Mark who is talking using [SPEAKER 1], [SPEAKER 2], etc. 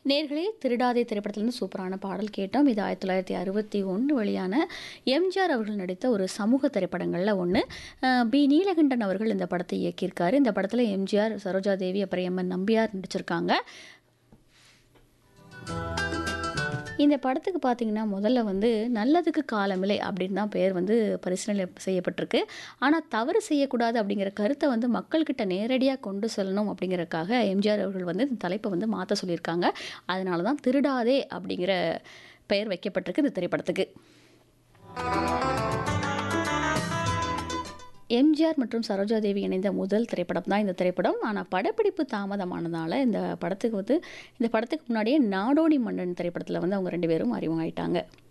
[SPEAKER 1] நேர்களே திருடாதே திரைப்படத்திலிருந்து சூப்பரான பாடல் கேட்டோம் இது ஆயிரத்தி தொள்ளாயிரத்தி அறுபத்தி ஒன்று வெளியான எம்ஜிஆர் அவர்கள் நடித்த ஒரு சமூக திரைப்படங்களில் ஒன்று பி நீலகண்டன் அவர்கள் இந்த படத்தை இயக்கியிருக்காரு இந்த படத்தில் எம்ஜிஆர் சரோஜா தேவி அப்புறம் எம்என் நம்பியார் நடிச்சிருக்காங்க இந்த படத்துக்கு பார்த்தீங்கன்னா முதல்ல வந்து நல்லதுக்கு காலமில்லை அப்படின்னு தான் பெயர் வந்து பரிசீலனை செய்யப்பட்டிருக்கு ஆனால் தவறு செய்யக்கூடாது அப்படிங்கிற கருத்தை வந்து மக்கள்கிட்ட நேரடியாக கொண்டு செல்லணும் அப்படிங்கிறதுக்காக எம்ஜிஆர் அவர்கள் வந்து இந்த தலைப்பை வந்து மாற்ற சொல்லியிருக்காங்க அதனால தான் திருடாதே அப்படிங்கிற பெயர் வைக்கப்பட்டிருக்கு இந்த திரைப்படத்துக்கு எம்ஜிஆர் மற்றும் சரோஜா தேவி இணைந்த முதல் திரைப்படம் தான் இந்த திரைப்படம் ஆனால் படப்பிடிப்பு தாமதமானதால் இந்த படத்துக்கு வந்து இந்த படத்துக்கு முன்னாடியே நாடோடி மன்னன் திரைப்படத்தில் வந்து அவங்க ரெண்டு பேரும் அறிமுகமாயிட்டாங்க